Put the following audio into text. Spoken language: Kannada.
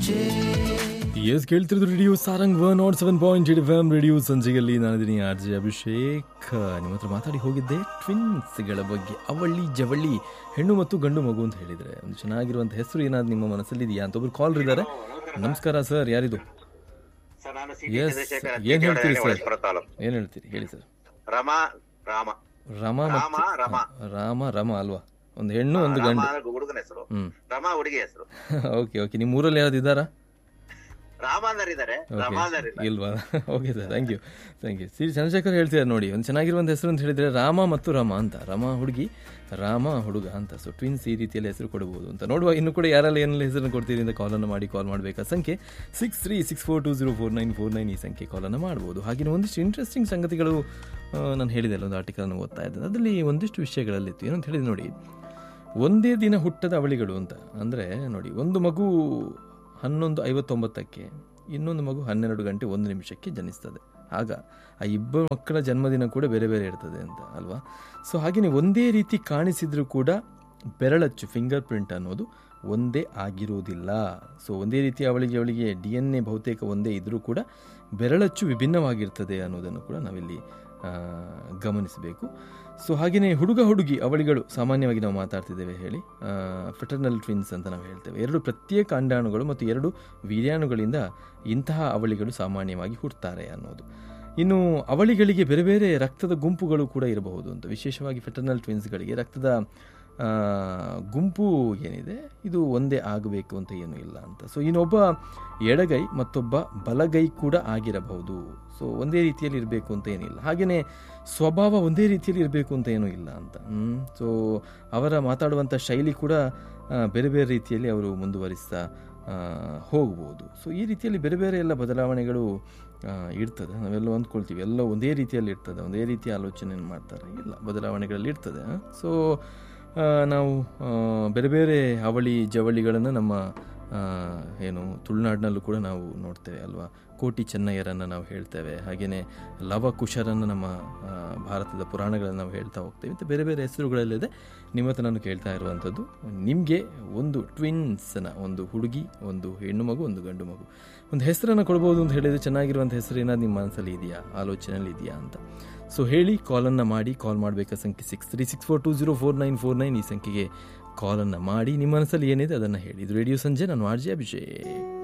ಸಂಜೆ ಎಸ್ ಕೇಳ್ತಿರೋದು radio Sarang one nought seven point eight F M radio ಸಂಜೆಯಲ್ಲಿ ನಾನಿದ್ದೀನಿ ಆರ್ ಜೆ ಅಭಿಷೇಕ್ ನಿಮ್ಮ ಹತ್ರ ಮಾತಾಡಿ ಹೋಗಿದ್ದೆ ಟ್ವಿನ್ಸ್ಗಳ ಬಗ್ಗೆ ಅವಳಿ ಜವಳಿ ಹೆಣ್ಣು ಮತ್ತು ಗಂಡು ಮಗು ಅಂತ ಹೇಳಿದರೆ ಒಂದು ಚೆನ್ನಾಗಿರುವಂಥ ಹೆಸರು ಏನಾದ್ರು ನಿಮ್ಮ ಮನಸ್ಸಲ್ಲಿ ಇದೆಯಾ ಅಂತ ಒಬ್ರು ಕಾಲ್ ಇದ್ದಾರೆ ನಮಸ್ಕಾರ ಸರ್ ಯಾರಿದು ಸರ್ ನಾನು ಸಿ ಎಸ್ ಏನು ಹೇಳ್ತೀರಿ ಸರ್ ತಾಲೂಕು ಏನು ಹೇಳ್ತೀರಿ ಹೇಳಿ ಸರ್ ರಮ ರಾಮ ರಾಮ ರಾಮ ಮತ್ತು ರಮ ರಾಮ ರಮ ಅಲ್ವಾ ಒಂದು ಹೆಣ್ಣು ಒಂದು ರಾಮ ಗಂಡು ಹುಡುಗನ ಹೆಸರು ಹ್ಮ್ ರಮ ಹುಡುಗಿ ಹೆಸರು ಓಕೆ ಓಕೆ ನಿಮ್ಮ ಊರಲ್ಲಿ ಯಾವ್ದು ಇದ್ದಾರಾ ರಾಮ ಇದ್ದಾರೆ ರಮ ಇಲ್ಲ ಇಲ್ವಾ okay sir thank you thank you Shri Chandrashekhar ಹೇಳ್ತಿದ್ದಾರೆ ನೋಡಿ ಒಂದು ಚೆನ್ನಾಗಿರುವಂಥ ಹೆಸರು ಅಂತ ಹೇಳಿದ್ರೆ ರಾಮ ಮತ್ತು ರಮ ಅಂತ ರಮ ಹುಡುಗಿ ರಾಮ ಹುಡುಗ ಅಂತ ಸೊ ಟ್ವಿನ್ಸ್ ಈ ರೀತಿಯಲ್ಲಿ ಹೆಸರು ಕೊಡಬಹುದು ಅಂತ ನೋಡುವ ಇನ್ನು ಕೂಡ ಯಾರೆಲ್ಲ ಏನೆಲ್ಲ ಹೆಸರನ್ನು ಕೊಡ್ತೀರಿ ಅಂತ ಕಾಲನ್ನು ಮಾಡಿ ಕಾಲ್ ಮಾಡಬೇಕಾ ಸಂಖ್ಯೆ six three six four two zero four nine four nine ಈ ಸಂಖ್ಯೆ ಕಾಲನ್ನು ಮಾಡ್ಬೋದು ಹಾಗೆ ಒಂದಿಷ್ಟು ಇಂಟ್ರೆಸ್ಟಿಂಗ್ ಸಂಗತಿಗಳು ಆ, ನಾನು ಹೇಳಿದೆ ಅಲ್ಲ ಒಂದು ಆರ್ಟಿಕಲನ್ನು ಓದ್ತಾ ಇದ್ದೆ ಅದರಲ್ಲಿ ಒಂದಿಷ್ಟು ವಿಷಯಗಳಲ್ಲಿತ್ತು ಏನಂತ ಹೇಳಿದ್ರೆ ನೋಡಿ ಒಂದೇ ದಿನ ಹುಟ್ಟದ ಅವಳಿಗಳು ಅಂತ ಅಂದರೆ ನೋಡಿ ಒಂದು ಮಗು ಹನ್ನೊಂದು ಐವತ್ತೊಂಬತ್ತಕ್ಕೆ ಇನ್ನೊಂದು ಮಗು ಹನ್ನೆರಡು ಗಂಟೆ ಒಂದು ನಿಮಿಷಕ್ಕೆ ಜನಿಸ್ತದೆ ಆಗ ಆ ಇಬ್ಬರು ಮಕ್ಕಳ ಜನ್ಮದಿನ ಕೂಡ ಬೇರೆ ಬೇರೆ ಇರ್ತದೆ ಅಂತ ಅಲ್ವಾ ಸೊ ಹಾಗೆಯೇ ಒಂದೇ ರೀತಿ ಕಾಣಿಸಿದ್ರೂ ಕೂಡ ಬೆರಳಚ್ಚು ಫಿಂಗರ್ ಪ್ರಿಂಟ್ ಅನ್ನೋದು ಒಂದೇ ಆಗಿರುವುದಿಲ್ಲ ಸೊ ಒಂದೇ ರೀತಿ ಅವಳಿಗೆ ಅವಳಿಗೆ ಡಿ ಎನ್ ಎ ಬಹುತೇಕ ಒಂದೇ ಇದ್ದರೂ ಕೂಡ ಬೆರಳಚ್ಚು ವಿಭಿನ್ನವಾಗಿರ್ತದೆ ಅನ್ನೋದನ್ನು ಕೂಡ ನಾವಿಲ್ಲಿ ಆ, ಗಮನಿಸಬೇಕು ಸೊ ಹಾಗೆಯೇ ಹುಡುಗ ಹುಡುಗಿ ಅವಳಿಗಳು ಸಾಮಾನ್ಯವಾಗಿ ನಾವು ಮಾತಾಡ್ತಿದ್ದೇವೆ ಹೇಳಿ ಫೆಟರ್ನಲ್ ಟ್ವಿನ್ಸ್ ಅಂತ ನಾವು ಹೇಳ್ತೇವೆ ಎರಡು ಪ್ರತ್ಯೇಕ ಅಂಡಾಣುಗಳು ಮತ್ತು ಎರಡು ವೀರ್ಯಾಣುಗಳಿಂದ ಇಂತಹ ಅವಳಿಗಳು ಸಾಮಾನ್ಯವಾಗಿ ಹುಟ್ಟುತ್ತಾರೆ ಅನ್ನೋದು ಇನ್ನು ಅವಳಿಗಳಿಗೆ ಬೇರೆ ಬೇರೆ ರಕ್ತದ ಗುಂಪುಗಳು ಕೂಡ ಇರಬಹುದು ಅಂತ ವಿಶೇಷವಾಗಿ ಫೆಟರ್ನಲ್ ಟ್ವಿನ್ಸ್ಗಳಿಗೆ ರಕ್ತದ ಆ, ಗುಂಪು ಏನಿದೆ ಇದು ಒಂದೇ ಆಗಬೇಕು ಅಂತ ಏನೂ ಇಲ್ಲ ಅಂತ ಸೊ ಇನ್ನೊಬ್ಬ ಎಡಗೈ ಮತ್ತೊಬ್ಬ ಬಲಗೈ ಕೂಡ ಆಗಿರಬಹುದು ಸೊ ಒಂದೇ ರೀತಿಯಲ್ಲಿ ಇರಬೇಕು ಅಂತ ಏನಿಲ್ಲ ಹಾಗೆಯೇ ಸ್ವಭಾವ ಒಂದೇ ರೀತಿಯಲ್ಲಿ ಇರಬೇಕು ಅಂತ ಏನೂ ಇಲ್ಲ ಅಂತ ಸೊ ಅವರ ಮಾತಾಡುವಂಥ ಶೈಲಿ ಕೂಡ ಆ, ಬೇರೆ ಬೇರೆ ರೀತಿಯಲ್ಲಿ ಅವರು ಮುಂದುವರಿಸ್ತಾ ಆ, ಹೋಗ್ಬೋದು ಸೊ ಈ ರೀತಿಯಲ್ಲಿ ಬೇರೆ ಬೇರೆ ಎಲ್ಲ ಬದಲಾವಣೆಗಳು ಆ, ಇರ್ತದೆ ನಾವೆಲ್ಲ ಅಂದ್ಕೊಳ್ತೀವಿ ಎಲ್ಲ ಒಂದೇ ರೀತಿಯಲ್ಲಿ ಇರ್ತದೆ ಒಂದೇ ರೀತಿಯ ಆಲೋಚನೆ ಮಾಡ್ತಾರೆ ಇಲ್ಲ ಬದಲಾವಣೆಗಳಲ್ಲಿ ಇರ್ತದೆ ಸೊ ನಾವು ಆ, ಬೇರೆ ಬೇರೆ ಅವಳಿ ಜವಳಿಗಳನ್ನು ನಮ್ಮ ಆ, ಏನು ತುಳುನಾಡಿನಲ್ಲೂ ಕೂಡ ನಾವು ನೋಡ್ತೇವೆ ಅಲ್ವಾ ಕೋಟಿ ಚೆನ್ನಯ್ಯರನ್ನು ನಾವು ಹೇಳ್ತೇವೆ ಹಾಗೆಯೇ ಲವಕುಶರನ್ನು ನಮ್ಮ ಆ, ಭಾರತದ ಪುರಾಣಗಳನ್ನು ನಾವು ಹೇಳ್ತಾ ಹೋಗ್ತೇವೆ ಇಂಥ ಬೇರೆ ಬೇರೆ ಹೆಸರುಗಳಲ್ಲಿದೆ ನಿಮ್ಮ ಹತ್ರ ನಾನು ಕೇಳ್ತಾ ಇರುವಂಥದ್ದು ನಿಮಗೆ ಒಂದು ಟ್ವಿನ್ಸ್ನ ಒಂದು ಹುಡುಗಿ ಒಂದು ಹೆಣ್ಣು ಮಗು ಒಂದು ಗಂಡು ಮಗು ಒಂದು ಹೆಸರನ್ನು ಕೊಡ್ಬೋದು ಅಂತ ಹೇಳಿದರೆ ಚೆನ್ನಾಗಿರುವಂಥ ಹೆಸರು ಏನಾದ್ರು ನಿಮ್ಮ ಮನಸ್ಸಲ್ಲಿ ಇದೆಯಾ ಆಲೋಚನೆಯಲ್ಲಿ ಇದೆಯಾ ಅಂತ ಸೊ ಹೇಳಿ ಕಾಲನ್ನು ಮಾಡಿ ಕಾಲ್ ಮಾಡಬೇಕಾ ಸಂಖ್ಯೆ six three six four two zero four nine four nine ಈ ಸಂಖ್ಯೆಗೆ ಕಾಲನ್ನು ಮಾಡಿ ನಿಮ್ಮ ಮನಸ್ಸಲ್ಲಿ ಏನಿದೆ ಅದನ್ನು ಹೇಳಿ ಇದು ರೇಡಿಯೋ ಸಂಜೆ ನಾನು ಆರ್ ಜೆ ಅಭಿಷೇಕ್